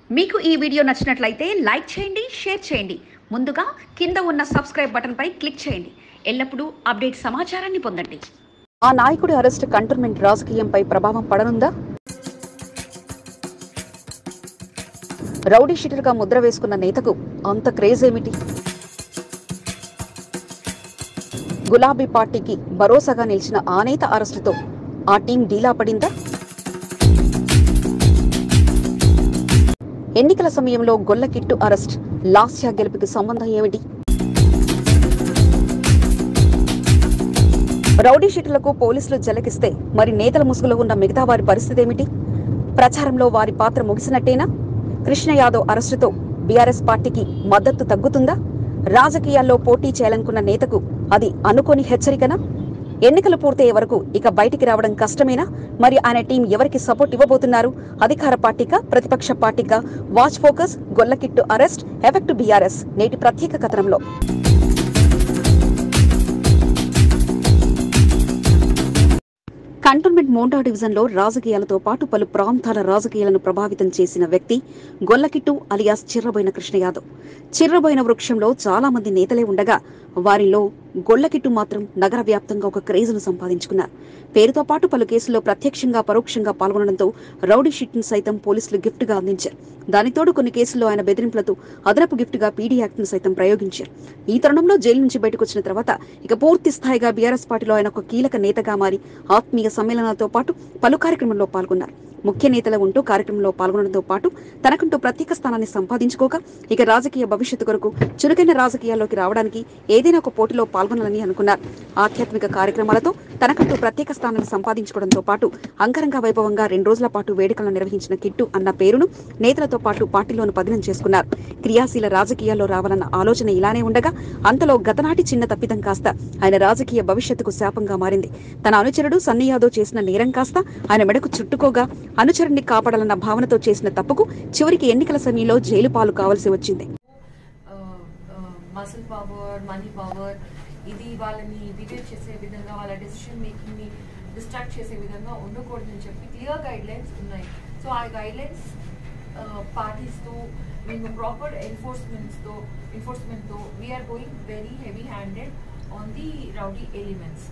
మీకు ఈ వీడియో నచ్చినట్లయితే లైక్ చేయండి షేర్ చేయండి ముందుగా కింద ఉన్న సబ్స్క్రైబ్ బటన్పై క్లిక్ చేయండి ఎల్లప్పుడూ అప్డేట్ సమాచారాన్ని పొందండి ఆ నాయకుడి అరెస్ట్ కంటోన్మెంట్ రాజకీయంపై ప్రభావం పడనుందా రౌడీ షీటర్గా ముద్ర వేసుకున్న నేతకు అంత క్రేజ్ ఏమిటి గులాబీ పార్టీకి భరోసాగా నిలిచిన ఆ నేత అరెస్టుతో ఆ టీం డీలా పడిందా ఎన్నికల సమయంలో గొల్లకిట్టు అరెస్ట్ లాస్యా గెలుపుకి సంబంధం ఏమిటి రౌడీ షీటర్లకు పోలీసులు జలకిస్తే మరి నేతల ముసుగులో ఉన్న మిగతా వారి పరిస్థితి ఏమిటి ప్రచారంలో వారి పాత్ర ముగిసినట్టేనా కృష్ణ యాదవ్ అరెస్టుతో బీఆర్ఎస్ పార్టీకి మద్దతు తగ్గుతుందా రాజకీయాల్లో పోటీ చేయాలనుకున్న నేతకు అది అనుకోని హెచ్చరికనా ఎన్నికలు పూర్తయ్యే వరకు ఇక బయటికి రావడం కష్టమేనా మరి ఆయన టీం ఎవరికి సపోర్ట్ ఇవ్వబోతున్నారు అధికార పార్టీకా ప్రతిపక్ష పార్టీకా watch focus Gollakittu arrest effect BRS నేటి ప్రత్యేక కథనంలో కంటోన్మెంట్ మోండా డివిజన్లో రాజకీయాలతో పాటు పలు ప్రాంతాల రాజకీయాలను ప్రభావితం చేసిన వ్యక్తి గొల్లకిట్టు అలియాస్ చిర్రబోయిన కృష్ణ యాదవ్ చిర్రబోయిన వృక్షంలో చాలా మంది నేతలే ఉండగా వారిలో గొల్లకిట్టు మాత్రం నగర వ్యాప్తంగా ఒక క్రేజ్ను సంపాదించుకున్నారు పేరుతో పాటు పలు కేసుల్లో ప్రత్యక్షంగా పరోక్షంగా పాల్గొనడంతో రౌడీ షీట్ను సైతం పోలీసులు గిఫ్ట్గా అందించారు దానితోడు కొన్ని కేసుల్లో ఆయన బెదిరింపులతో అదనపు గిఫ్ట్గా పీడీ యాక్ట్ను సైతం ప్రయోగించారు ఈ తరుణంలో జైలు నుంచి బయటకు వచ్చిన తర్వాత ఇక పూర్తి స్థాయిగా బీఆర్ఎస్ పార్టీలో ఆయన ఒక కీలక నేతగా మారి ఆత్మీయ సమ్మేళనాలతో పాటు పలు కార్యక్రమంలో పాల్గొన్నారు ముఖ్య నేతలు ఉంటూ కార్యక్రమంలో పాల్గొనడంతో పాటు తనకంటూ ప్రత్యేక స్థానాన్ని సంపాదించుకోక ఇక రాజకీయ భవిష్యత్తు కొరకు చురుకైన రాజకీయాల్లోకి రావడానికి ఏదైనా ఒక పోటీలో పాల్గొనాలని అనుకున్నారు ఆధ్యాత్మిక కార్యక్రమాలతో తనకంటూ ప్రత్యేక స్థానాన్ని సంపాదించుకోవడంతో పాటు అంగరంగ వైభవంగా రెండు రోజుల పాటు వేడుకలను నిర్వహించిన కిట్టు అన్న పేరును నేతలతో పాటు పార్టీలోను పదిలం చేసుకున్నారు క్రియాశీల రాజకీయాల్లో రావాలన్న ఆలోచన ఇలానే ఉండగా అంతలో గతనాటి చిన్న తప్పిదం కాస్త ఆయన రాజకీయ భవిష్యత్తుకు శాపంగా మారింది తన అనుచరుడు సన్నీ యాదవ్ చేసిన నేరం కాస్త ఆయన మెడకు చుట్టుకోగా అనుచరుణ్ణి కాపాడాలన్న భావనతో చేసిన తప్పుకు చివరికి ఎన్నికల సమయంలో జైలు పాలు కావాల్సి వచ్చింది మసిల్ పవర్ మనీ పవర్ ఇది వాళ్ళని డిబేట్ చేసే విధంగా వాళ్ళ డెసిషన్ మేకింగ్ ని డిస్ట్రాక్ట్ చేసే విధంగా ఉండకూడదని చెప్పి క్లియర్ గైడ్ లైన్స్ ఉన్నాయి సో ఆ గైడ్ లైన్స్ పాటిస్తూ మేము ప్రాపర్ ఎన్ఫోర్స్మెంట్స్తో ఎన్ఫోర్స్మెంట్తో we're going very heavy handed on the rowdy elements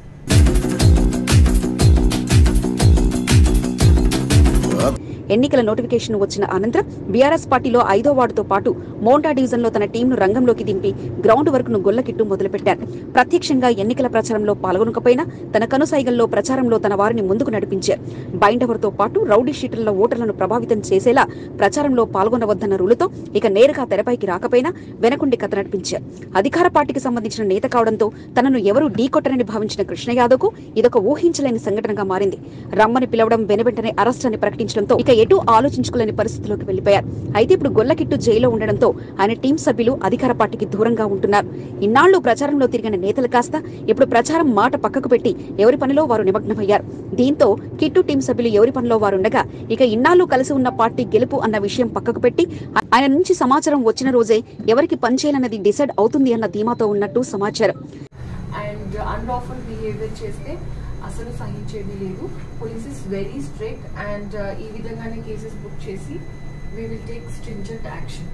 ఎన్నికల నోటిఫికేషన్ వచ్చిన అనంతరం బీఆర్ఎస్ పార్టీలో ఐదో వార్డుతో పాటు మోండా డివిజన్లో తన టీంను రంగంలోకి దింపి గ్రౌండ్ వర్క్ను గొల్లకిట్టు మొదలుపెట్టారు ప్రత్యక్షంగా ఎన్నికల ప్రచారంలో పాల్గొనకపోయినా తన కనుసైగల్లో ప్రచారంలో తన వారిని ముందుకు నడిపించారు బైండవర్తో పాటు రౌడీ షీటర్ల ఓటర్లను ప్రభావితం చేసేలా ప్రచారంలో పాల్గొనవద్దన్న రూలుతో ఇక నేరుగా తెరపైకి రాకపోయినా వెనకుండి కథ నడిపించారు అధికార పార్టీకి సంబంధించిన నేత కావడంతో తనను ఎవరూ ఢీకొట్టరని భావించిన కృష్ణ యాదవ్కు ఇదొక ఊహించలేని సంఘటనగా మారింది రమ్మని పిలవడం వెనువెంటనే అరెస్ట్ అని ప్రకటించడంతో ఇక ఎటు ఆలోచించుకోలేని పరిస్థితిలోకి వెళ్లిపోయారు అయితే ఇప్పుడు గొల్లకిట్టు జైల్లో ఉండడంతో ఆయన టీం సభ్యులు అధికార పార్టీకి దూరంగా ఉంటున్నారు ఇన్నాళ్లు ప్రచారంలో తిరిగిన నేతలు కాస్త ఇప్పుడు ప్రచారం మాట పక్కకు పెట్టి ఎవరి పనిలో వారు నిమగ్నమయ్యారు దీంతో కిట్టు టీం సభ్యులు ఎవరి పనిలో వారుండగా ఇక ఇన్నాళ్లు కలిసి ఉన్న పార్టీ గెలుపు అన్న విషయం పక్కకు పెట్టి ఆయన నుంచి సమాచారం వచ్చిన రోజే ఎవరికి పనిచేయాలన్నది డిసైడ్ అవుతుంది అన్న ధీమాతో ఉన్నట్టు సమాచారం అండ్ అన్లాఫుల్ బిహేవియర్ చేస్తే అసలు సహించేది లేదు police is very strict and ఈ విధంగానే కేసెస్ బుక్ చేసి we will take stringent action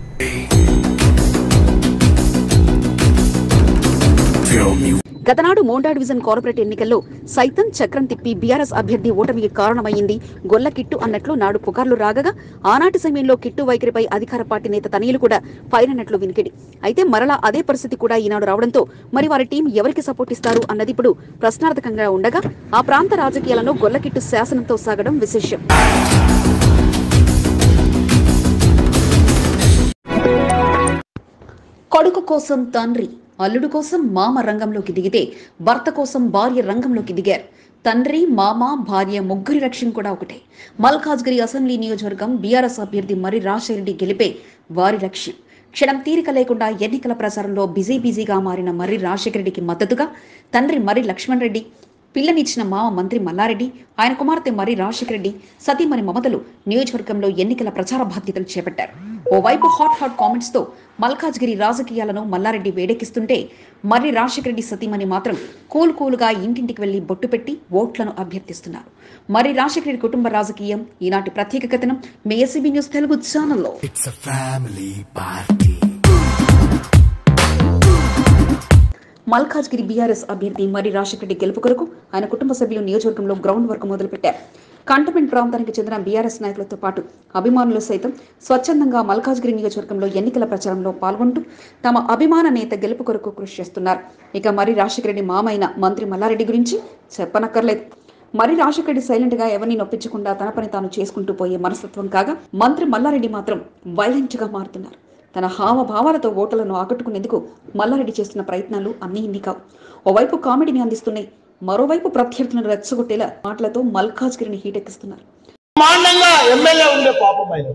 గతనాడు మోండా డివిజన్ కార్పొరేట్ ఎన్నికల్లో సైతం చక్రం తిప్పి బీఆర్ఎస్ అభ్యర్థి ఓటమికి కారణమైంది గొల్ల కిట్టు అన్నట్లు నాడు పుకార్లు రాగగా ఆనాటి సమయంలో కిట్టు వైఖరిపై అధికార పార్టీ నేత తనయులు కూడా ఫైర్ అన్నట్లు వినికిడి అయితే మరలా అదే పరిస్థితి కూడా ఈనాడు రావడంతో మరి వారి టీం ఎవరికి సపోర్ట్ ఇస్తారు అన్నది ఇప్పుడు ప్రశ్నార్థకంగా ఉండగా ఆ ప్రాంత రాజకీయాలను గొల్లకిట్టు శాసనంతో సాగడం విశేషం కొడుకు కోసం తండ్రి అల్లుడు కోసం మామ రంగంలోకి దిగితే భర్త కోసం భార్య రంగంలోకి దిగారు తండ్రి మామ భార్య ముగ్గురి లక్ష్యం కూడా ఒకటే మల్కాజ్గిరి అసెంబ్లీ నియోజకవర్గం బీఆర్ఎస్ అభ్యర్థి మర్రి రాజశేఖరెడ్డి గెలిపే వారి లక్ష్యం క్షణం తీరిక లేకుండా ఎన్నికల ప్రచారంలో బిజీ బిజీగా మారిన మర్రి రాజశేఖరెడ్డికి మద్దతుగా తండ్రి మర్రి లక్ష్మణ్ రెడ్డి పిల్లనిచ్చిన మామ మంత్రి మల్లారెడ్డి ఆయన కుమార్తె మర్రి రాజశేఖర రెడ్డి సతీమణి మమతలు నియోజకవర్గంలో ఎన్నికల ప్రచార బాధ్యతలు చేపట్టారు ఓవైపు హాట్ హాట్ కామెంట్స్ తో మల్కాజ్గిరి రాజకీయాలను మల్లారెడ్డి వేడెక్కిస్తుంటే మర్రి రాజశేఖర రెడ్డి సతీమణి మాత్రం కూల్ కూల్గా ఇంటింటికి వెళ్లి బొట్టు పెట్టి ఓట్లను అభ్యర్థిస్తున్నారు మర్రి రాజశేఖర రెడ్డి కుటుంబ రాజకీయం ఈనాటి ప్రత్యేక కథనం మీ ఎస్సీబీ న్యూస్ తెలుగు ఛానల్లో It's a family party. Malkajgiri BRS అభ్యర్థి మర్రి రాజశేఖర రెడ్డి గెలుపు కొరకు ఆయన కుటుంబ సభ్యులు నియోజకవర్గంలో గ్రౌండ్ వర్క్ మొదలుపెట్టారు కంటోన్మెంట్ ప్రాంతానికి చెందిన బీఆర్ఎస్ నాయకులతో పాటు అభిమానులు సైతం స్వచ్ఛందంగా మల్కాజ్గిరి నియోజకవర్గంలో ఎన్నికల ప్రచారంలో పాల్గొంటూ తమ అభిమాన నేత గెలుపు కొరకు కృషి చేస్తున్నారు ఇక మర్రి రాజశేఖర రెడ్డి మామైన మంత్రి మల్లారెడ్డి గురించి చెప్పనక్కర్లేదు మరి రాజశేఖర రెడ్డి సైలెంట్ గా ఎవరిని నొప్పించకుండా తన పని తాను చేసుకుంటూ పోయే మనస్తత్వం కాగా మంత్రి మల్లారెడ్డి మాత్రం వైలెంట్ గా మారుతున్నారు తన హావభావాలతో ఓటర్లను ఆకట్టుకునేందుకు మల్లారెడ్డి చేస్తున్న ప్రయత్నాలు అన్నీ ఇన్ని కావు ఓవైపు కామెడీని అందిస్తున్నాయి మరోవైపు ప్రత్యర్థులను రెచ్చగొట్టేలా మాటలతో మల్కాజ్గిరిని హీటెక్కిస్తున్నారు బ్రహ్మాండంగా ఎమ్మెల్యే ఉండే పాపం ఆయన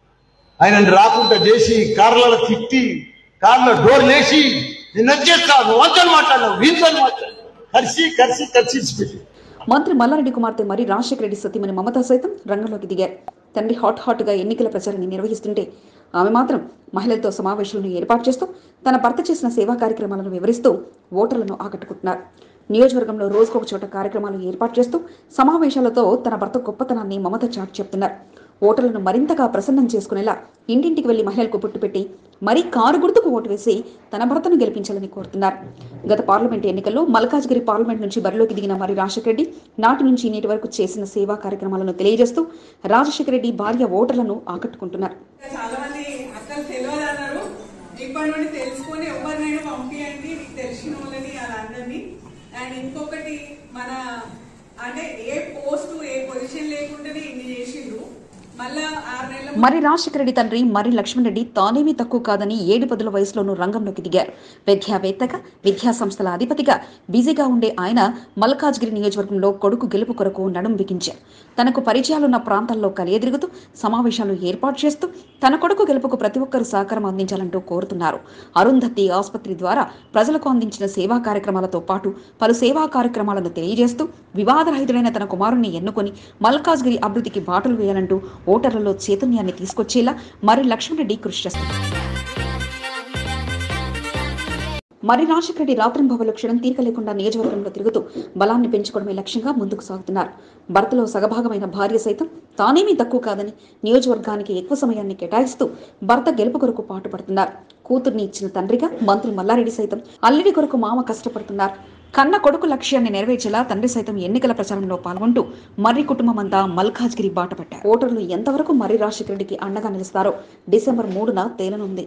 ఆయనని రాకుండా చేసి కార్లలో తిట్టి కార్లో డోర్ లేచి నేను వచ్చేస్తాను వంచని మాట్లాడినావు వీంతని మాట్లాడు కరిసి కరిసి కరిసి పెట్టి మంత్రి మల్లారెడ్డి కుమార్తె మరి రాజశేఖర రెడ్డి సతీమణి మమత సైతం రంగంలోకి దిగారు తండ్రి హాట్ హాట్ గా ఎన్నికల ప్రచారాన్ని నిర్వహిస్తుంటే ఆమె మాత్రం మహిళలతో సమావేశాలను ఏర్పాటు చేస్తూ తన భర్త చేసిన సేవా కార్యక్రమాలను వివరిస్తూ ఓటర్లను ఆకట్టుకుంటున్నారు నియోజకవర్గంలో రోజుకొక చోట కార్యక్రమాలు ఏర్పాటు చేస్తూ సమావేశాలతో తన భర్త గొప్పతనాన్ని మమత చాటు చెప్తున్నారు ఓటర్లను మరింతగా ప్రసన్నం చేసుకునేలా ఇంటింటికి వెళ్లి మహిళలకు పుట్టు పెట్టి మరీ కారు గుర్తుకు ఓటు వేసి తన భర్తను గెలిపించాలని కోరుతున్నారు గత పార్లమెంట్ ఎన్నికల్లో మల్కాజ్గిరి పార్లమెంట్ నుంచి బరిలోకి దిగిన మరి రాజశేఖర రెడ్డి నాటి నుంచి నేటి వరకు చేసిన సేవా కార్యక్రమాలను తెలియజేస్తూ రాజశేఖర రెడ్డి భార్య ఓటర్లను ఆకట్టుకుంటున్నారు చాలా మంది అసలు తెలియదు అన్నారు ఇప్పటి నుండి తెలుసుకొని ఎవరినైనా పంపియండి మీకు తెలిసిన వాళ్ళని వాళ్ళందరినీ అండ్ ఇంకొకటి మన అంటే ఏ పోస్ట్ ఏ పొజిషన్ లేకుండానే ఇన్ని చేసిండ్రు మళ్ళా ఆరు నెలల మరి రాజశేఖర రెడ్డి తండ్రి మరి లక్ష్మణ్ రెడ్డి తానేమీ తక్కువ కాదని ఏడు పదుల వయసులోనూ రంగంలోకి దిగారు విద్యావేత్తగా విద్యా సంస్థల అధిపతిగా బిజీగా ఉండే ఆయన మల్కాజ్గిరి నియోజకవర్గంలో కొడుకు గెలుపు కొరకు నడుం బిగించారు తనకు పరిచయాలున్న ప్రాంతాల్లో కలియదిరుగుతూ సమావేశాలు ఏర్పాటు చేస్తూ తన కొడుకు గెలుపుకు ప్రతి ఒక్కరూ సహకారం అందించాలంటూ కోరుతున్నారు అరుంధతి ఆసుపత్రి ద్వారా ప్రజలకు అందించిన సేవా కార్యక్రమాలతో పాటు పలు సేవా కార్యక్రమాలను తెలియజేస్తూ వివాదరహితుడైన తన కుమారుణ్ణి ఎన్నుకొని మల్కాజ్గిరి అభివృద్ధికి బాటలు వేయాలంటూ ఓటర్లలో చైతన్యాన్ని తీసుకొచ్చేలా మరి లక్ష్మణరెడ్డి కృషి చేస్తారు మరి రాజశేఖర రెడ్డి రాత్రింబవలు క్షణం తీరిక లేకుండా నియోజకవర్గంలో తిరుగుతూ బలాన్ని పెంచుకోవడమే లక్ష్యంగా ముందుకు సాగుతున్నారు భర్తలో సగభాగమైన భార్య సైతం తానేమీ తక్కువ కాదని నియోజకవర్గానికి ఎక్కువ సమయాన్ని కేటాయిస్తూ భర్త గెలుపు కొరకు పాటుపడుతున్నారు కూతుర్ని ఇచ్చిన తండ్రిగా మంత్రి మల్లారెడ్డి సైతం అల్లుడి కొరకు మామ కష్టపడుతున్నారు కన్న కొడుకు లక్ష్యాన్ని నెరవేర్చేలా తండ్రి సైతం ఎన్నికల ప్రచారంలో పాల్గొంటూ మర్రి కుటుంబం అంతా మల్కాజ్గిరి బాట పట్టారు ఓటర్లు ఎంతవరకు మర్రి రాజశేఖర రెడ్డికి అండగా నిలుస్తారో డిసెంబర్ మూడున తేలనుంది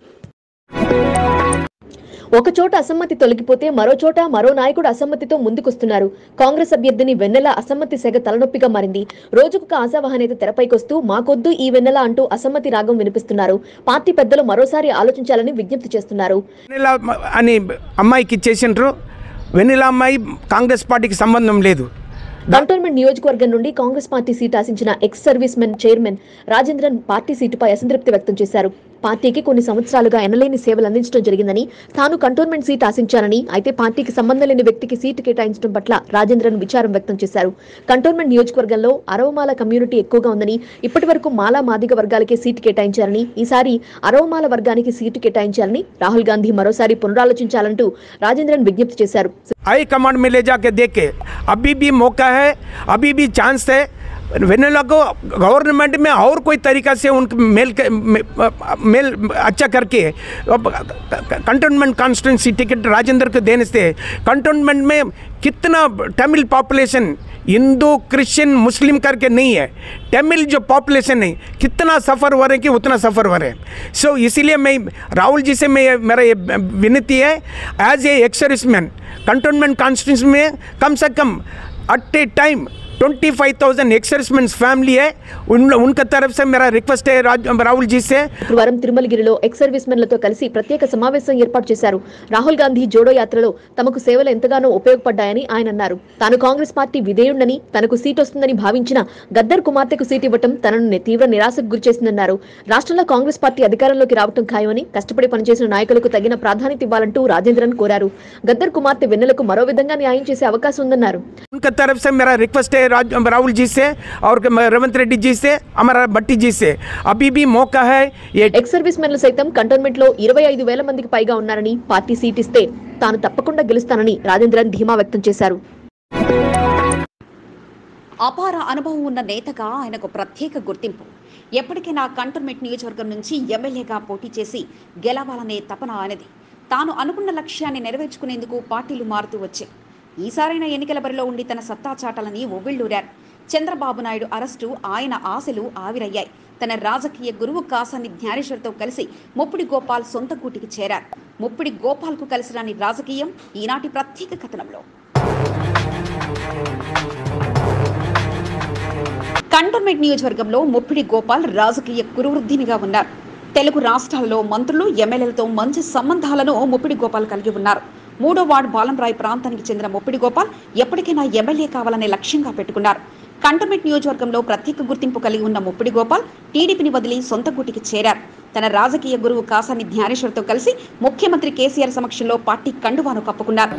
ఒక చోట అసమ్మతి తొలగిపోతే మరో చోట మరో నాయకుడు అసమ్మతితో ముందుకొస్తున్నారు కాంగ్రెస్ అభ్యర్థిని వెన్నెల అసమ్మతి సెగ తలనొప్పిగా మారింది రోజుకొక ఆశావహ నేత తెరపైకొస్తూ మాకొద్దు ఈ వెన్నెల అంటూ అసమ్మతి రాగం వినిపిస్తున్నారు పార్టీ పెద్దలు మరోసారి ఆలోచించాలని విజ్ఞప్తి చేస్తున్నారు వెనిలా అని అమ్మాయికి ఇచ్చేసిండ్రు వెనిలా అమ్మాయి కాంగ్రెస్ పార్టీకి సంబంధం లేదు కంటోన్మెంట్ నియోజకవర్గం నుండి కాంగ్రెస్ పార్టీ సీట్ ఆశించిన ex servicemen chairman Rajendran party సీటుపై అసంతృప్తి వ్యక్తం చేశారు పార్టీకి కొన్ని సంవత్సరాలుగా ఎనలేని సేవలు అందించడం జరిగిందని తాను కంటోన్మెంట్ సీట్ ఆశించానని అయితే పార్టీకి సంబంధం లేని వ్యక్తికి సీటు కేటాయించడం పట్ల రాజేంద్రన్ విచారం వ్యక్తం చేశారు కంటోన్మెంట్ నియోజకవర్గంలో అరవమాల కమ్యూనిటీ ఎక్కువగా ఉందని ఇప్పటి వరకు మాలా మాదిగ వర్గాలకే సీటు కేటాయించారని ఈసారి అరవమాల వర్గానికి సీటు కేటాయించాలని రాహుల్ గాంధీ మరోసారి పునరాలోచించాలంటూ రాజేంద్రన్ విజ్ఞప్తి చేశారు हाई कमांड में ले जाके देखे अभी भी मौका है अभी भी चांस है वेनेला को गवर्नमेंट में और कोई तरीका से उनके मेल मेल अच्छा करके कंटोनमेंट कॉन्स्टिट्यूंसी टिकट राजेंद्र को देने से कंटोनमेंट में कितना Tamil population Hindu Christian Muslim करके नहीं है तमिल जो पॉपुलेशन है कितना सफ़र हो रहे हैं कि उतना सफ़र हो रहे हैं सो इसीलिए मैं राहुल जी से मैं मेरा ये विनती है as a ex serviceman cantonment constituency में कम से कम at a time twenty five thousand ex servicemen family है उन उनका तरफ से मेरा रिक्वेस्ट है राज- राहुल जी से శుక్రవారం తిరుమలగిరిలో ఎక్స్ సర్వీస్ మెన్లతో కలిసి ప్రత్యేక సమావేశం ఏర్పాటు చేశారు రాహుల్ గాంధీ జోడో యాత్రలో తమకు సేవలు ఎంతగానో ఉపయోగపడ్డాయని ఆయన అన్నారు తాను కాంగ్రెస్ పార్టీ విధేయుండని తనకు సీట్ వస్తుందని భావించిన గద్దర్ కుమార్తెకు సీట్ ఇవ్వటం తనను ని- తీవ్ర నిరాశకు గురిచేసిందన్నారు రాష్ట్రంలో కాంగ్రెస్ పార్టీ అధికారంలోకి రావటం ఖాయమని కష్టపడి పనిచేసిన నాయకులకు తగిన ప్రాధాన్యత ఇవ్వాలంటూ రాజేంద్రన్ కోరారు గద్దర్ కుమార్తె వెన్నెలకు మరో విధంగా న్యాయం చేసే అవకాశం ఉందన్నారు उनका तरफ से मेरा रिक्वेस्ट है राज राहुल जी से और रेवंत रेड्डी जी से हमारा भट्टी जी से अभी भी मौका है ये ఎక్స్ సర్వీస్ మెన్లు సైతం కంటోన్మెంట్ లో ఇరవై ఐదు వేల మందికి పైగా ఉన్నారని పార్టీ సీట్ ఇస్తే తాను తప్పకుండా గెలుస్తానని రాజేంద్రన్ ధీమా వ్యక్తం చేశారు అపార అనుభవం ఉన్న నేతగా ఆయనకు ప్రత్యేక గుర్తింపు ఎప్పటికైనా కంటోన్మెంట్ నియోజకవర్గం నుంచి ఎమ్మెల్యేగా పోటీ చేసి గెలవాలనే తపన ఆయనది తాను అనుకున్న లక్ష్యాన్ని నెరవేర్చుకునేందుకు పార్టీలు మారుతూ వచ్చాయి ఈసారైన ఎన్నికల బరిలో ఉండి తన సత్తా చాటాలని ఒవ్విళ్లూరారు చంద్రబాబు నాయుడు అరెస్టు ఆయన ఆశలు ఆవిరయ్యాయి తన రాజకీయ గురువు కాసాని జ్ఞానేశ్వర్తో కలిసి ముప్పిడి గోపాల్ సొంత గూటికి చేరారు ముప్పిడి గోపాల్కు కలిసి రాని రాజకీయం ఈనాటి ప్రత్యేక కథనంలో కంటోన్మెంట్ నియోజకవర్గంలో ముప్పిడి గోపాల్ రాజకీయ కురువృద్ధినిగా ఉన్నారు తెలుగు రాష్ట్రాల్లో మంత్రులు ఎమ్మెల్యేలతో మంచి సంబంధాలను ముప్పిడి గోపాల్ కలిగి ఉన్నారు మూడో వార్డు బాలంరాయ్ ప్రాంతానికి చెందిన ముప్పిడి గోపాల్ ఎప్పటికైనా ఎమ్మెల్యే కావాలనే లక్ష్యంగా పెట్టుకున్నారు కంటోన్మెంట్ నియోజకవర్గంలో ప్రత్యేక గుర్తింపు కలిగి ఉన్న ముప్పిడి గోపాల్ టీడీపీని వదిలి సొంత గూటికి చేరారు తన రాజకీయ గురువు కాసాని జ్ఞానేశ్వర్తో కలిసి ముఖ్యమంత్రి కేసీఆర్ సమక్షంలో పార్టీ కండువాను కప్పుకున్నారు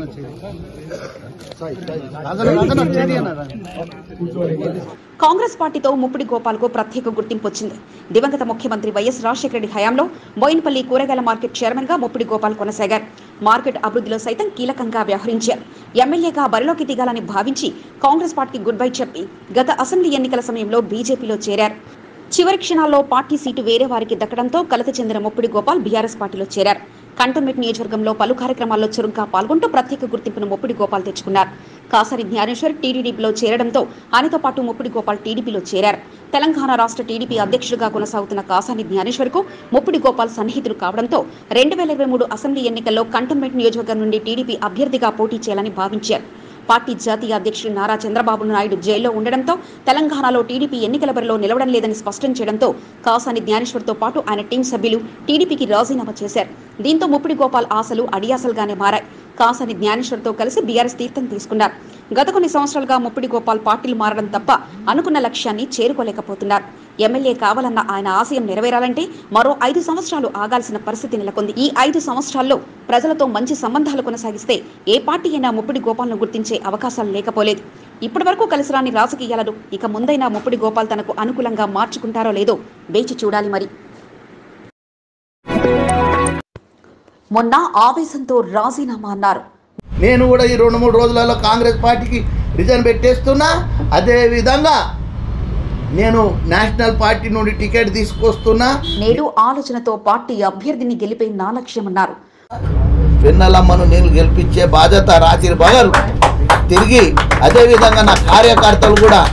కాంగ్రెస్ పార్టీతో ముప్పిడి గోపాల్కు ప్రత్యేక గుర్తింపు వచ్చింది దివంగత ముఖ్యమంత్రి వైఎస్ రాజశేఖర రెడ్డి హయాంలో బోయినపల్లి కూరగాయల మార్కెట్ చైర్మన్ గా ముప్పిడి గోపాల్ కొనసాగారు మార్కెట్ అభివృద్ధిలో సైతం కీలకంగా వ్యవహరించారు ఎమ్మెల్యేగా బరిలోకి దిగాలని భావించి కాంగ్రెస్ పార్టీకి గుడ్ బై చెప్పి గత అసెంబ్లీ ఎన్నికల సమయంలో బీజేపీలో చేరారు చివరి క్షణాల్లో పార్టీ సీటు వేరే వారికి దక్కడంతో కలత చెందిన ముప్పిడి గోపాల్ బీఆర్ఎస్ పార్టీలో చేరారు కంటోన్మెంట్ నియోజకవర్గంలో పలు కార్యక్రమాల్లో చురుగ్గా పాల్గొంటూ ప్రత్యేక గుర్తింపును ముప్పిడి గోపాల్ తెచ్చుకున్నారు కాసారి జ్ఞానేశ్వర్ టీడీపీలో చేరడంతో ఆయనతో పాటు ముప్పిడి గోపాల్ టీడీపీలో చేరారు తెలంగాణ రాష్ట్ర టీడీపీ అధ్యక్షుడిగా కొనసాగుతున్న కాసాని జ్ఞానేశ్వర్కు ముప్పిడి గోపాల్ సన్నిహితుడు కావడంతో రెండు వేల ఇరవై మూడు అసెంబ్లీ ఎన్నికల్లో కంటోన్మెంట్ నియోజకవర్గం నుండి టీడీపీ అభ్యర్థిగా పోటీ చేయాలని భావించారు పార్టీ జాతీయ అధ్యక్షుడు నారా చంద్రబాబు నాయుడు జైల్లో ఉండడంతో తెలంగాణలో టీడీపీ ఎన్నికల బరిలో నిలవడం లేదని స్పష్టం చేయడంతో కాసాని జ్ఞానేశ్వర్తో పాటు ఆయన టీం సభ్యులు టీడీపీకి రాజీనామా చేశారు దీంతో ముప్పిడి గోపాల్ ఆశలు అడియాసలుగానే మారాయి కాసాని జ్ఞానేశ్వర్తో కలిసి బీఆర్ఎస్ తీర్థం తీసుకున్నారు గత కొన్ని సంవత్సరాలుగా ముప్పిడి గోపాల్ పార్టీలు మారడం తప్ప అనుకున్న లక్ష్యాన్ని చేరుకోలేకపోతున్నారు ఎమ్మెల్యే కావాలన్న ఆయన ఆశయం నెరవేరాలంటే మరో ఐదు సంవత్సరాలు ఆగాల్సిన పరిస్థితి నెలకొంది ఈ ఐదు సంవత్సరాల్లో ప్రజలతో మంచి సంబంధాలు కొనసాగిస్తే ఏ పార్టీ అయినా ముప్పిడి గోపాల్ను గుర్తించే అవకాశాలు లేకపోలేదు ఇప్పటి వరకు కలిసి రాని రాజకీయాలను ఇక ముందైనా ముప్పిడి గోపాల్ తనకు అనుకూలంగా మార్చుకుంటారో లేదో వేచి చూడాలి మరి మొన్న ఆవేశంతో రాజీనామా అన్నారు నేను కూడా ఈ రెండు మూడు రోజులలో కాంగ్రెస్ పార్టీకి రిజైన్ పెట్టేస్తున్నా అదే విధంగా నేను నేషనల్ పార్టీ నుండి టికెట్ తీసుకొస్తున్నా నేడు ఆలోచనతో పార్టీ అభ్యర్థిని గెలిపే నా లక్ష్యమన్నారు వెన్నెలమ్మను నేను గెలిపించే బాధ్యత రాత్రి పగలు తిరిగి అదే విధంగా నా కార్యకర్తలు కూడా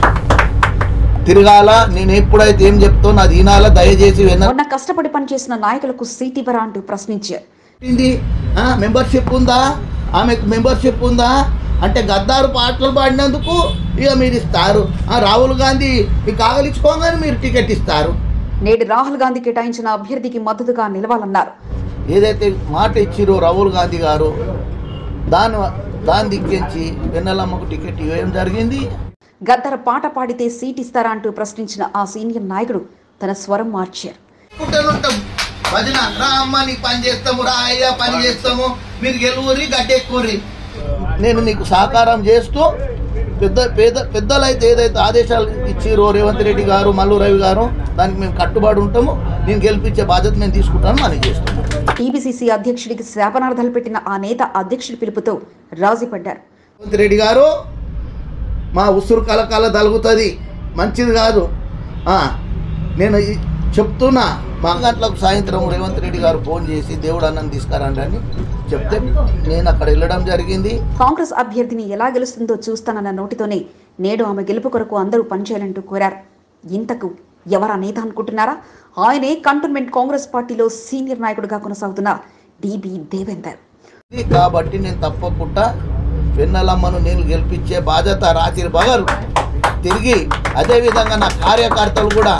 తిరగాల నేను ఎప్పుడైతే ఏం చెప్తానో అది వినాల దయచేసి వెన్న మొన్న కష్టపడి పనిచేసిన నాయకులకు సీట్ ఇవ్వరా అంటూ ప్రశ్నించారు ఏంది మెంబర్షిప్ ఉందా ఆమెకు మెంబర్షిప్ ఉందా అంటే గద్దారు పాటలు పాడినందుకు ఇక మీరు ఇస్తారు ఆ రాహుల్ గాంధీ ఈ కాగలించుకోగానే మీరు టికెట్ ఇస్తారు నేడు రాహుల్ గాంధీ కేటాయించిన అభ్యర్థికి మద్దతుగా నిలవాలన్నారు ఏదైతే మాట ఇచ్చిరో రాహుల్ గాంధీ గారు దాని దాన్ని దిక్కించి వెన్నెలమ్మకు టికెట్ ఇవ్వడం జరిగింది గద్దర పాట పాడితే సీట్ ఇస్తారా అంటూ ప్రశ్నించిన ఆ సీనియర్ నాయకుడు తన స్వరం మార్చారు పుట్టనుంటాం భజన రా అమ్మ నీకు పని చేస్తాము రా అయ్యా పని చేస్తాము మీరు గెలువురి గట్టెక్కురి నేను నీకు సహకారం చేస్తూ పెద్ద పేద పెద్దలైతే ఏదైతే ఆదేశాలు ఇచ్చిరో రేవంత్ రెడ్డి గారు మల్లు రవి గారు దానికి మేము కట్టుబడి ఉంటాము నేను గెలిపించే బాధ్యత నేను తీసుకుంటాను మనం చేస్తాను టీపీసీసీ అధ్యక్షుడికి శాపనార్థాలు పెట్టిన ఆ నేత అధ్యక్షుడి పిలుపుతో రాజీపడ్డారు రేవంత్ రెడ్డి గారు మా ఉసురు కలకాల తలుగుతుంది మంచిది కాదు ఆ, నేను ఈ- చెప్తున్నా మా గంటలకు సాయంత్రం రేవంత్ రెడ్డి గారు ఫోన్ చేసి దేవుడు అన్నం తీసుకురండి అని చెప్తే నేను అక్కడ వెళ్ళడం జరిగింది కాంగ్రెస్ అభ్యర్థిని ఎలా గెలుస్తుందో చూస్తానన్న నోటితోనే నేడు ఆమె గెలుపు కొరకు అందరూ పనిచేయాలంటూ కోరారు ఇంతకు ఎవరా నేత అనుకుంటున్నారా ఆయనే కంటోన్మెంట్ కాంగ్రెస్ పార్టీలో సీనియర్ నాయకుడిగా కొనసాగుతున్న డిబి దేవేందర్ ఇది కాబట్టి నేను తప్పకుండా వెన్నెలమ్మను నేను గెలిపించే బాధ్యత రాత్రి పగలు తిరిగి అదే విధంగా నా కార్యకర్తలు కూడా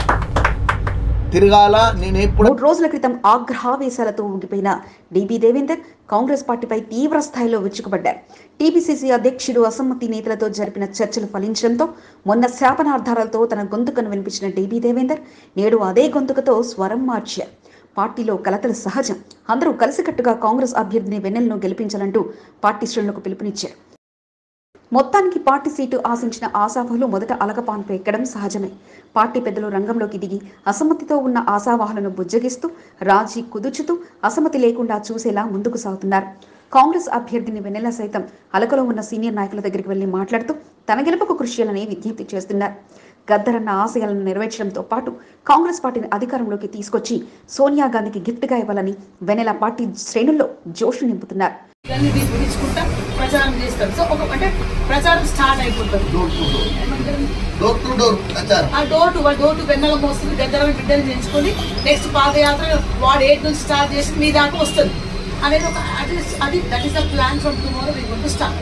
తిరగాల నేను ఎప్పుడు మూడు రోజుల క్రితం ఆగ్రహావేశాలతో ఊగిపోయిన డిబి దేవేందర్ కాంగ్రెస్ పార్టీపై తీవ్ర స్థాయిలో విరుచుకుపడ్డారు టీపీసీసీ అధ్యక్షుడు అసమ్మతి నేతలతో జరిపిన చర్చలు ఫలించడంతో మొన్న శాపనార్థాలతో తన గొంతుకను వినిపించిన డిబి దేవేందర్ నేడు అదే గొంతుకతో స్వరం మార్చారు పార్టీలో కలతలు సహజం అందరూ కలిసికట్టుగా కాంగ్రెస్ అభ్యర్థిని వెన్నెలను గెలిపించాలంటూ పార్టీ శ్రేణులకు పిలుపునిచ్చారు మొత్తానికి పార్టీ సీటు ఆశించిన ఆశావాహులు మొదట అలకపాన్పు ఎక్కడం సహజమే పార్టీ పెద్దలు రంగంలోకి దిగి అసమ్మతితో ఉన్న ఆశావాహులను బుజ్జగిస్తూ రాజీ కుదుర్చుతూ అసమ్మతి లేకుండా చూసేలా ముందుకు సాగుతున్నారు కాంగ్రెస్ అభ్యర్థిని వెన్నెల సైతం అలకలో ఉన్న సీనియర్ నాయకుల దగ్గరికి వెళ్లి మాట్లాడుతూ తన గెలుపుకు కృషి చేయాలని విజ్ఞప్తి చేస్తున్నారు గద్దరన్న ఆశయాలను నెరవేర్చడంతో పాటు కాంగ్రెస్ పార్టీని అధికారంలోకి తీసుకొచ్చి సోనియా గాంధీకి గిఫ్ట్గా ఇవ్వాలని వెనెల పార్టీ శ్రేణుల్లో జోష్ నింపుతున్నారు ఇవన్నీ తీసుకుంటా ప్రచారం చేస్తారు సో ఒక అంటే ప్రచారం స్టార్ట్ అయిపోతుంది డోర్ టు డోర్ ప్రచారం ఆ door to door to Vennela మోస్తుంది గద్దరం బిడ్డలు ఎంచుకొని నెక్స్ట్ పాదయాత్ర వార్డ్ ఎయిట్ నుంచి స్టార్ట్ చేసి మీ దాకా వస్తుంది అనేది ఒక అది అది that is the plan from tomorrow we gonna start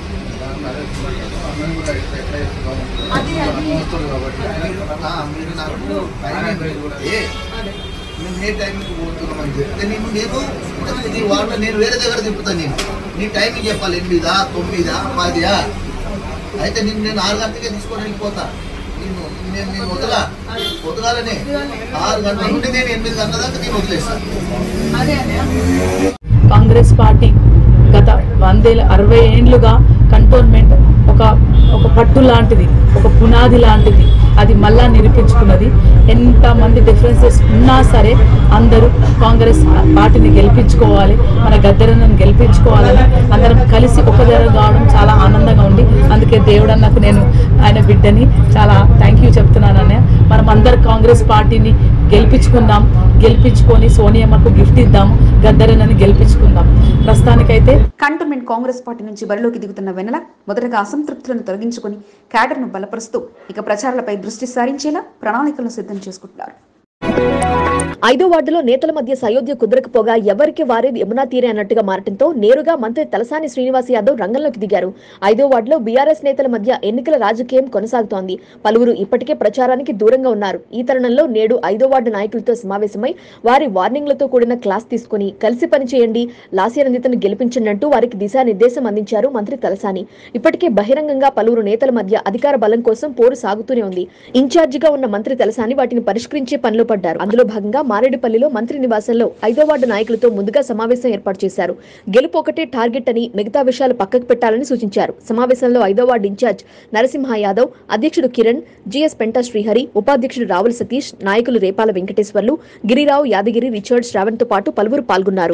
అది అది ఆ, మీరు నాకు టైమింగ్ పెడితే మేము ఏ టైంకి పోతున్నామని చెప్తే నేను నేను నీ వాళ్ళ నేను వేరే దగ్గర తిప్పుతాను నేను నీ టైమింగ్ చెప్పాలి ఎనిమిదా తొమ్మిదా పదియా అయితే నేను నేను ఆరు గంటలకే తీసుకొని వెళ్ళిపోతా నేను నేను నేను వదలా వదలాలనే ఆరు గంటల నుండి నేను ఎనిమిది గంటల దాకా నేను వదిలేస్తాను అదే అదే కాంగ్రెస్ పార్టీ గత వందేల అరవై ఏండ్లుగా కంటోన్మెంట్ ఒక ఒక పట్టు లాంటిది ఒక పునాది లాంటిది అది మళ్ళా నిరూపించుకున్నది ఎంతమంది డిఫరెన్సెస్ ఉన్నా సరే అందరూ కాంగ్రెస్ పార్టీని గెలిపించుకోవాలి మన గద్దరను గెలిపించుకోవాలని అందరం కలిసి ఒక దగ్గర కావడం చాలా ఆనందంగా ఉంది అందుకే దేవుడు అన్నకు నేను ఆయన బిడ్డని చాలా థ్యాంక్ యూ చెప్తున్నాను అన్నయ్య మనం అందరు కాంగ్రెస్ పార్టీని గెలిపించుకుందాం గెలిపించుకొని సోనియమ్మకు గిఫ్ట్ ఇద్దాం గద్దరనని గెలిపించుకుందాం ప్రస్తుతానికైతే కంటోన్మెంట్ కాంగ్రెస్ పార్టీ నుంచి బరిలోకి దిగుతున్న వెన్నెల మొదటగా అసంతృప్తులను తొలగించుకొని క్యాడర్ను బలపరుస్తూ ఇక ప్రచారాలపై దృష్టి సారించేలా ప్రణాళికలను సిద్ధం చేసుకుంటున్నారు ఐదో వార్డులో నేతల మధ్య సయోధ్య కుదరకపోగా ఎవరికి వారే యమునా తీరే అన్నట్టుగా మారటంతో నేరుగా మంత్రి తలసాని శ్రీనివాస్ యాదవ్ రంగంలోకి దిగారు ఐదో వార్డులో బీఆర్ఎస్ నేతల మధ్య ఎన్నికల రాజకీయం కొనసాగుతోంది పలువురు ఇప్పటికే ప్రచారానికి దూరంగా ఉన్నారు ఈ తరుణంలో నేడు ఐదో వార్డు నాయకులతో సమావేశమై వారి వార్నింగ్లతో కూడిన క్లాస్ తీసుకుని కలిసి పనిచేయండి లాస్యనందితను గెలిపించండి అంటూ వారికి దిశానిర్దేశం అందించారు మంత్రి తలసాని ఇప్పటికే బహిరంగంగా పలువురు నేతల మధ్య అధికార బలం కోసం పోరు సాగుతూనే ఉంది ఇన్ఛార్జిగా ఉన్న మంత్రి తలసాని వాటిని పరిష్కరించే పనిలో పడ్డారు అందులో భాగంగా మారేడుపల్లిలో మంత్రి నివాసంలో ఐదో వార్డు నాయకులతో ముందుగా సమావేశం ఏర్పాటు చేశారు గెలుపు ఒకటే టార్గెట్ అని మిగతా విషయాలు పక్కకు పెట్టాలని సూచించారు సమావేశంలో ఐదో వార్డు ఇన్ఛార్జ్ నరసింహ యాదవ్ అధ్యక్షుడు కిరణ్ జిఎస్ పెంటా శ్రీహరి ఉపాధ్యక్షుడు రావుల సతీష్ నాయకులు రేపాల వెంకటేశ్వర్లు గిరిరావు యాదగిరి రిచర్డ్ శ్రావణ్ తో పాటు పలువురు పాల్గొన్నారు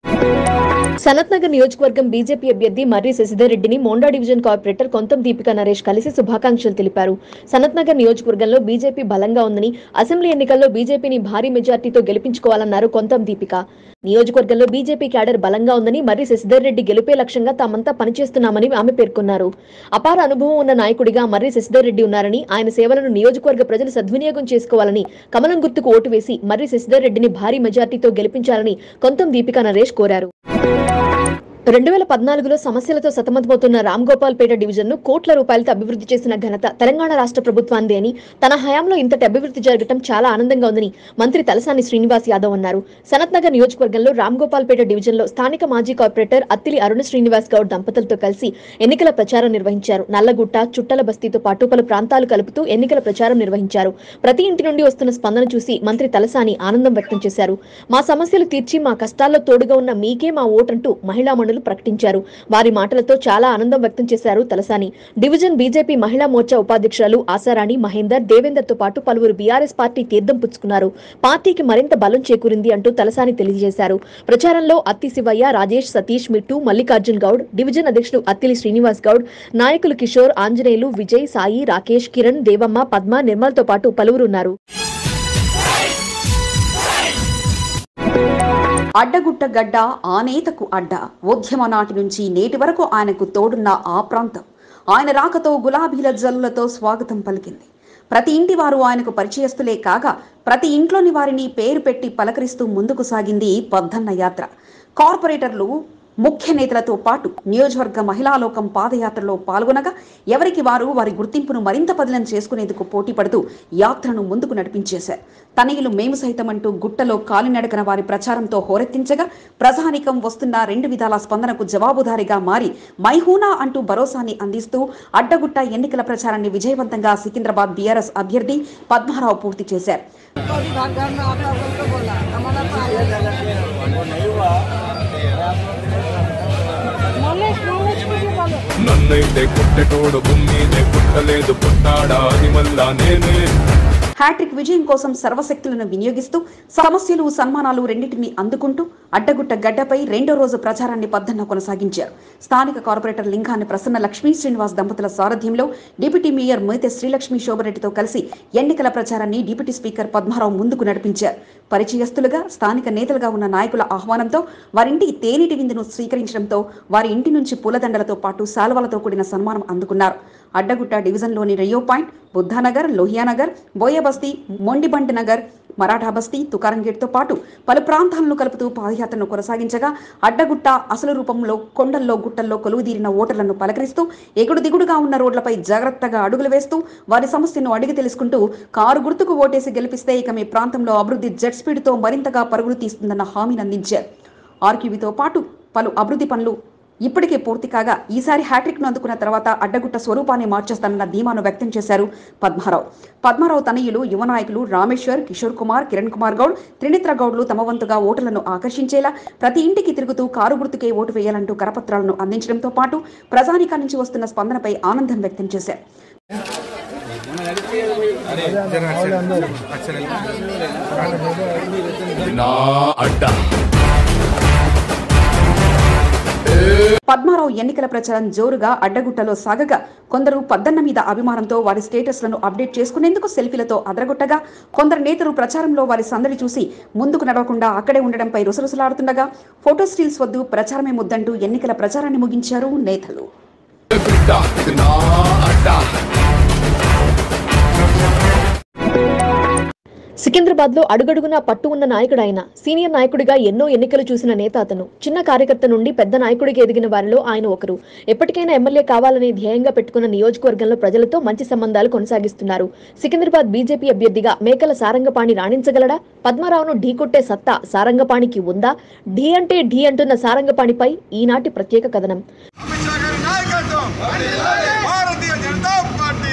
సనత్ నగర్ నియోజకవర్గం బీజేపీ అభ్యర్థి మర్రి శశిధర్ రెడ్డిని మోండా డివిజన్ కార్పొరేటర్ కొంతం దీపిక నరేష్ కలిసి శుభాకాంక్షలు తెలిపారు సనత్ నగర్ నియోజకవర్గంలో బీజేపీ బలంగా ఉందని అసెంబ్లీ ఎన్నికల్లో బీజేపీని భారీ మెజార్టీతో గెలిపించుకోవాలన్నారు కొంతం దీపిక నియోజకవర్గంలో బీజేపీ క్యాడర్ బలంగా ఉందని మర్రి శశిధర్ రెడ్డి గెలిపే లక్ష్యంగా తామంతా పనిచేస్తున్నామని ఆమె పేర్కొన్నారు అపార అనుభవం ఉన్న నాయకుడిగా మర్రి శశిధర్ రెడ్డి ఉన్నారని ఆయన సేవలను నియోజకవర్గ ప్రజలు సద్వినియోగం చేసుకోవాలని కమలం గుర్తుకు ఓటు వేసి మర్రి శశిధర్ రెడ్డిని భారీ మెజార్టీతో గెలిపించాలని కొంతం దీపిక నరేష్ కోరారు రెండు వేల పద్నాలుగులో సమస్యలతో సతమతమవుతున్న రామ్ గోపాల్పేట డివిజన్ ను కోట్ల రూపాయలతో అభివృద్ధి చేసిన ఘనత తెలంగాణ రాష్ట్ర ప్రభుత్వాంది అని తన హయాంలో ఇంతటి అభివృద్ధి జరగడం చాలా ఆనందంగా ఉందని మంత్రి తలసాని శ్రీనివాస్ యాదవ్ అన్నారు సనత్ నగర్ నియోజకవర్గంలో రామ్ గోపాల్పేట డివిజన్ లో స్థానిక మాజీ కార్పొరేటర్ అత్తిలి అరుణ శ్రీనివాస్ గౌడ్ దంపతులతో కలిసి ఎన్నికల ప్రచారం నిర్వహించారు నల్లగుట్ట చుట్టల బస్తీతో పాటు పలు ప్రాంతాలు కలుపుతూ ఎన్నికల ప్రచారం నిర్వహించారు ప్రతి ఇంటి నుండి వస్తున్న స్పందన చూసి మంత్రి తలసాని ఆనందం వ్యక్తం చేశారు మా సమస్యలు తీర్చి మా కష్టాల్లో తోడుగా ఉన్న మీకే మా ఓటంటూ మహిళా మనులు ప్రకటించారు వారి మాటలతో చాలా ఆనందం వ్యక్తం చేశారు తలసాని డివిజన్ బీజేపీ మహిళా మోర్చా ఉపాధ్యక్షురాలు ఆశారాణి మహేందర్ దేవేందర్ తో పాటు పలువురు బీఆర్ఎస్ పార్టీ తీర్థం పుచ్చుకున్నారు పార్టీకి మరింత బలం చేకూరింది అంటూ తలసాని తెలియజేశారు ప్రచారంలో అత్తి శివయ్య రాజేష్ సతీష్ మిట్టు మల్లికార్జున్ గౌడ్ డివిజన్ అధ్యక్షుడు అత్తిలి శ్రీనివాస్ గౌడ్ నాయకులు కిషోర్ ఆంజనేయులు విజయ్ సాయి రాకేష్ కిరణ్ దేవమ్మ పద్మ నిర్మల్తో పాటు పలువురు ఉన్నారు అడ్డగుట్ట గడ్డ ఆనేతకు అడ్డ ఉద్యమ నాటి నుంచి నేటి వరకు ఆయనకు తోడున్న ఆ ప్రాంతం ఆయన రాకతో గులాబీల జల్లులతో స్వాగతం పలికింది ప్రతి ఇంటి వారు ఆయనకు పరిచయస్తులే కాగా ప్రతి ఇంట్లోని వారిని పేరు పెట్టి పలకరిస్తూ ముందుకు సాగింది పద్దన్న యాత్ర కార్పొరేటర్లు ముఖ్య నేతలతో పాటు నియోజకవర్గ మహిళా లోకం పాదయాత్రలో పాల్గొనగా ఎవరికి వారు వారి గుర్తింపును మరింత పదిలం చేసుకునేందుకు పోటీ పడుతూ యాత్రను ముందుకు నడిపించేశారు తనయులు మేము సైతం అంటూ గుట్టలో కాలినడకన వారి ప్రచారంతో హోరెత్తించగా ప్రజానికం వస్తున్న రెండు విధాల స్పందనకు జవాబుదారీగా మారి మైహూనా అంటూ భరోసాని అందిస్తూ అడ్డగుట్ట ఎన్నికల ప్రచారాన్ని విజయవంతంగా సికింద్రాబాద్ బీఆర్ఎస్ అభ్యర్థి పద్మారావు పూర్తి చేశారు नॉलेज नॉलेज నన్నైతే కుట్టెటోడు భూమినే పుట్టలేదు పుట్టాడా అది మళ్ళా నేనే హ్యాట్రిక్ విజయం కోసం సర్వశక్తులను వినియోగిస్తూ సమస్యలు సన్మానాలు రెండింటినీ అందుకుంటూ అడ్డగుట్ట గడ్డపై రెండో రోజు ప్రచారాన్ని పద్దన్న కొనసాగించారు స్థానిక కార్పొరేటర్ లింగాన్ని ప్రసన్న లక్ష్మీ శ్రీనివాస్ దంపతుల సారథ్యంలో డిప్యూటీ మేయర్ మోయితే శ్రీలక్ష్మి శోభరెడ్డితో కలిసి ఎన్నికల ప్రచారాన్ని డిప్యూటీ స్పీకర్ పద్మారావు ముందుకు నడిపించారు పరిచయస్తులుగా స్థానిక నేతలుగా ఉన్న నాయకుల ఆహ్వానంతో వారింటి తేనెటి విందును స్వీకరించడంతో వారి ఇంటి నుంచి పూలదండలతో పాటు శాలువలతో కూడిన సన్మానం అందుకున్నారు అడ్డగుట్ట డివిజన్లోని రియో పాయింట్ బుద్ధానగర్ లోహియానగర్ బోయబస్తీ మొండిబండ్ నగర్ మరాఠా బస్తీ తుకారం గేట్తో పాటు పలు ప్రాంతాలను కలుపుతూ పాదయాత్రను కొనసాగించగా అడ్డగుట్ట అసలు రూపంలో కొండల్లో గుట్టల్లో కొలువుదీరిన ఓటర్లను పలకరిస్తూ ఎగుడు దిగుడుగా ఉన్న రోడ్లపై జాగ్రత్తగా అడుగులు వేస్తూ వారి సమస్యను అడిగి తెలుసుకుంటూ కారు గుర్తుకు ఓటేసి గెలిపిస్తే ఇక మీ ప్రాంతంలో అభివృద్ధి జెట్ స్పీడ్తో మరింతగా పరుగులు తీస్తుందన్న హామీని అందించారు ఆర్క్యూబీతో పాటు పలు అభివృద్ధి పనులు ఇప్పటికే పూర్తి కాగా ఈసారి హ్యాట్రిక్ను అందుకున్న తర్వాత అడ్డగుట్ట స్వరూపాన్ని మార్చేస్తానన్న ధీమాను వ్యక్తం చేశారు పద్మారావు పద్మారావు తనయులు యువ నాయకులు రామేశ్వర్ కిషోర్ కుమార్ కిరణ్ కుమార్ గౌడ్ త్రినేత్ర గౌడ్లు తమ వంతుగా ఓటర్లను ఆకర్షించేలా ప్రతి ఇంటికి తిరుగుతూ కారు గుర్తుకే ఓటు వేయాలంటూ కరపత్రాలను అందించడంతో పాటు ప్రజానికా నుంచి వస్తున్న స్పందనపై ఆనందం వ్యక్తం చేశారు నా అడ్డా పద్మారావు ఎన్నికల ప్రచారం జోరుగా అడ్డగుట్టలో సాగగా కొందరు పద్దన్న మీద అభిమానంతో వారి స్టేటస్లను అప్డేట్ చేసుకునేందుకు సెల్ఫీలతో అదరగొట్టగా కొందరు నేతలు ప్రచారంలో వారి సందడి చూసి ముందుకు నడవకుండా అక్కడే ఉండడంపై రుసరుసలాడుతుండగా ఫోటో స్టిల్స్ వద్దు ప్రచారమే ముద్దంటూ ఎన్నికల ప్రచారాన్ని ముగించారు నేతలు బిడ్డ ఇది నా అడ్డా సికింద్రాబాద్ లో అడుగడుగునా పట్టు ఉన్న నాయకుడు ఆయన సీనియర్ నాయకుడిగా ఎన్నో ఎన్నికలు చూసిన నేత అతను చిన్న కార్యకర్త నుండి పెద్ద నాయకుడికి ఎదిగిన వారిలో ఆయన ఒకరు ఎప్పటికైనా ఎమ్మెల్యే కావాలని ధ్యేయంగా పెట్టుకున్న నియోజకవర్గంలో ప్రజలతో మంచి సంబంధాలు కొనసాగిస్తున్నారు సికింద్రాబాద్ బీజేపీ అభ్యర్థిగా మేకల సారంగపాణి రాణించగలడా పద్మారావును ఢీకొట్టే సత్తా సారంగపాణికి ఉందా ఢీ అంటే ఢీ అంటున్న సారంగపాణిపై ఈనాటి ప్రత్యేక కథనం Bharatiya Janata party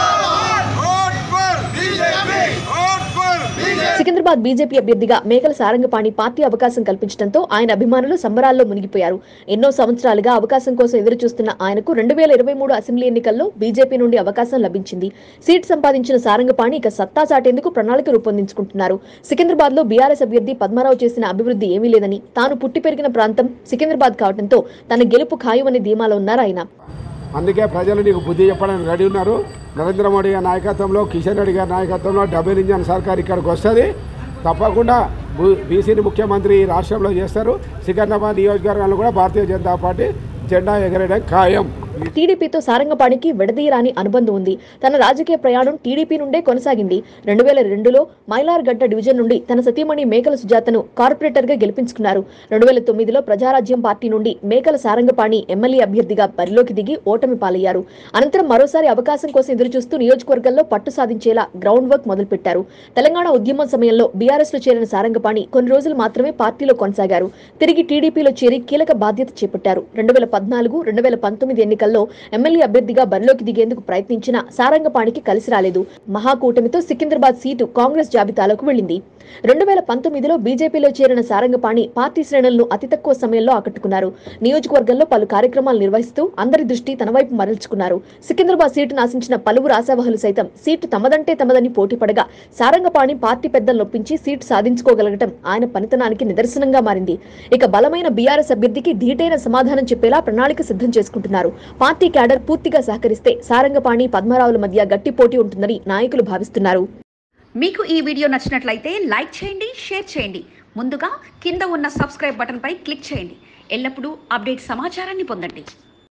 vote for BJP vote for Secunderabad BJP అభ్యర్థిగా మేకల సారంగపాణి పార్టీ అవకాశం కల్పించడంతో ఆయన అభిమానులు సంబరాల్లో మునిగిపోయారు ఎన్నో సంవత్సరాలుగా అవకాశం కోసం ఎదురు చూస్తున్న ఆయనకు రెండు వేల ఇరవై మూడు అసెంబ్లీ ఎన్నికల్లో బీజేపీ నుండి అవకాశం లభించింది సీట్ సంపాదించిన సారంగపాణి ఇక సత్తా చాటేందుకు ప్రణాళిక రూపొందించుకుంటున్నారు సికింద్రాబాద్ లో బీఆర్ఎస్ అభ్యర్థి పద్మారావు చేసిన అభివృద్ధి ఏమీ లేదని తాను పుట్టి పెరిగిన ప్రాంతం సికింద్రాబాద్ కావడంతో తన గెలుపు ఖాయమని ధీమాలో ఉన్నారు ఆయన అందుకే ప్రజలు నీకు బుద్ధి చెప్పడానికి రెడీ ఉన్నారు నరేంద్ర మోడీ గారి నాయకత్వంలో కిషన్ రెడ్డి గారి నాయకత్వంలో డబుల్ ఇంజన్ సర్కార్ ఇక్కడికి వస్తుంది తప్పకుండా బీసీని ముఖ్యమంత్రి ఈ రాష్ట్రంలో చేస్తారు సికింద్రాబాద్ నియోజకవర్గాల్లో కూడా భారతీయ జనతా పార్టీ జెండా ఎగరేయడం ఖాయం టీడీపీతో సారంగపాణికి విడదీయరాని అనుబంధం ఉంది తన రాజకీయ ప్రయాణం టీడీపీ నుండే కొనసాగింది రెండు వేల రెండులో మైలార్గడ్డ డివిజన్ నుండి తన సతీమణి మేకల సుజాతను కార్పొరేటర్ గా గెలిపించుకున్నారు రెండు వేల తొమ్మిదిలో ప్రజారాజ్యం పార్టీ నుండి మేకల సారంగపాణి ఎమ్మెల్యే అభ్యర్థిగా బరిలోకి దిగి ఓటమి పాలయ్యారు అనంతరం మరోసారి అవకాశం కోసం ఎదురుచూస్తూ నియోజకవర్గంలో పట్టు సాధించేలా గ్రౌండ్ వర్క్ మొదలుపెట్టారు తెలంగాణ ఉద్యమం సమయంలో బీఆర్ఎస్ లో చేరిన సారంగపాణి కొన్ని రోజులు మాత్రమే పార్టీలో కొనసాగారు తిరిగి టీడీపీలో చేరి కీలక బాధ్యత చేపట్టారు రెండు వేల పద్నాలుగు రెండు వేల పంతొమ్మిది ఎన్నికల్లో ఎమ్మెల్యే అభ్యర్థిగా బరిలోకి దిగేందుకు ప్రయత్నించిన సారంగపాణికి కలిసి రాలేదు మహాకూటమితో సికింద్రాబాద్ సీటు కాంగ్రెస్ జాబితాలోకి వెళ్ళింది రెండు వేల పంతొమ్మిదిలో బీజేపీలో చేరిన సారంగపాణి పార్టీ శ్రేణులను అతి తక్కువ సమయంలో ఆకట్టుకున్నారు నియోజకవర్గంలో పలు కార్యక్రమాలు నిర్వహిస్తూ అందరి దృష్టి తన వైపు మరల్చుకున్నారు సికింద్రాబాద్ సీటును ఆశించిన పలువురు ఆశావహులు సైతం సీటు తమదంటే తమదని పోటీపడగా సారంగపాణి పార్టీ పెద్దలు నొప్పించి సీటు సాధించుకోగలగటం ఆయన పనితనానికి నిదర్శనంగా మారింది ఇక బలమైన బీఆర్ఎస్ అభ్యర్థికి ధీటైన సమాధానం చెప్పేలా ప్రణాళిక సిద్ధం చేసుకుంటున్నారు పార్టీ క్యాడర్ పూర్తిగా సహకరిస్తే సారంగపాణి పద్మారావుల మధ్య గట్టి పోటీ ఉంటుందని నాయకులు భావిస్తున్నారు మీకు ఈ వీడియో నచ్చినట్లయితే లైక్ చేయండి షేర్ చేయండి ముందుగా కింద ఉన్న సబ్స్క్రైబ్ బటన్పై క్లిక్ చేయండి ఎల్లప్పుడూ అప్డేట్ సమాచారాన్ని పొందండి